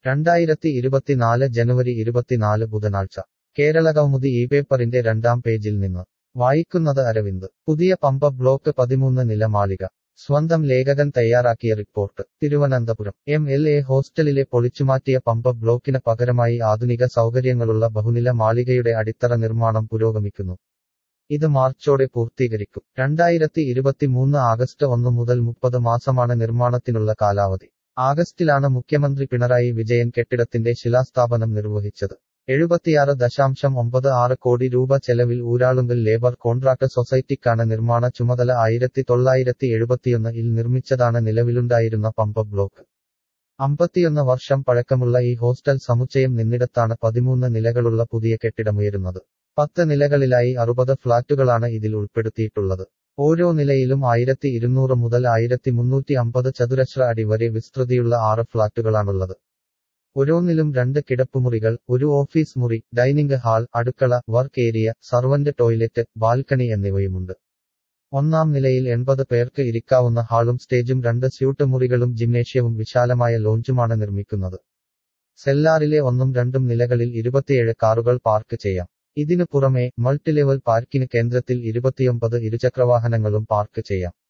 രണ്ടായിരത്തി ഇരുപത്തിനാല് ജനുവരി ഇരുപത്തിനാല് ബുധനാഴ്ച കേരള കൗമുദി ഈ പേപ്പറിന്റെ രണ്ടാം പേജിൽ നിന്ന് വായിക്കുന്നത് അരവിന്ദ് പുതിയ പമ്പ ബ്ലോക്ക് പതിമൂന്ന് നില മാളിക സ്വന്തം ലേഖകൻ തയ്യാറാക്കിയ report Thiruvananthapuram M L A ഹോസ്റ്റലിലെ പൊളിച്ചുമാറ്റിയ പമ്പ ബ്ലോക്കിന് പകരമായി ആധുനിക സൗകര്യങ്ങളുള്ള ബഹുനില മാളികയുടെ അടിത്തറ നിർമ്മാണം പുരോഗമിക്കുന്നു ഇത് മാർച്ചോടെ പൂർത്തീകരിക്കും രണ്ടായിരത്തി ഇരുപത്തിമൂന്ന് ആഗസ്റ്റ് ഒന്ന് മുതൽ മുപ്പത് മാസമാണ് നിർമ്മാണത്തിനുള്ള കാലാവധി ആഗസ്റ്റിലാണ് മുഖ്യമന്ത്രി പിണറായി വിജയൻ കെട്ടിടത്തിന്റെ ശിലാസ്ഥാപനം നിർവഹിച്ചത് എഴുപത്തിയാറ് ദശാംശം ഒമ്പത് ആറ് കോടി രൂപ ചെലവിൽ ഊരാളുങ്കൽ ലേബർ കോൺട്രാക്ട് സൊസൈറ്റിക്കാണ് നിർമ്മാണ ചുമതല ആയിരത്തി തൊള്ളായിരത്തി എഴുപത്തിയൊന്ന് ഇൽ നിർമ്മിച്ചതാണ് നിലവിലുണ്ടായിരുന്ന പമ്പ ബ്ലോക്ക് അമ്പത്തിയൊന്ന് വർഷം പഴക്കമുള്ള ഈ ഹോസ്റ്റൽ സമുച്ചയം നിന്നിടത്താണ് പതിമൂന്ന് നിലകളുള്ള പുതിയ കെട്ടിടമുയരുന്നത് പത്ത് നിലകളിലായി അറുപത് ഫ്ളാറ്റുകളാണ് ഇതിൽ ഉൾപ്പെടുത്തിയിട്ടുള്ളത് ഓരോ നിലയിലും ആയിരത്തി ഇരുന്നൂറ് മുതൽ ആയിരത്തി മുന്നൂറ്റി അമ്പത് ചതുരശ്ര അടി വരെ വിസ്തൃതിയുള്ള ആറ് ഫ്ളാറ്റുകളാണുള്ളത് ഓരോന്നിലും രണ്ട് കിടപ്പുമുറികൾ ഒരു ഓഫീസ് മുറി ഡൈനിംഗ് ഹാൾ അടുക്കള work area servant toilet balcony എന്നിവയുമുണ്ട് ഒന്നാം നിലയിൽ എൺപത് പേർക്ക് ഇരിക്കാവുന്ന ഹാളും സ്റ്റേജും രണ്ട് സ്യൂട്ട് മുറികളും ജിംനേഷ്യവും വിശാലമായ ലോഞ്ചുമാണ് നിർമ്മിക്കുന്നത് സെല്ലാറിലെ ഒന്നും രണ്ടും നിലകളിൽ ഇരുപത്തിയേഴ് കാറുകൾ പാർക്ക് ചെയ്യാം ഇതിനു പുറമെ മൾട്ടിലെവൽ പാർക്കിന് കേന്ദ്രത്തിൽ ഇരുപത്തിയൊമ്പത് ഇരുചക്രവാഹനങ്ങളും പാർക്ക് ചെയ്യാം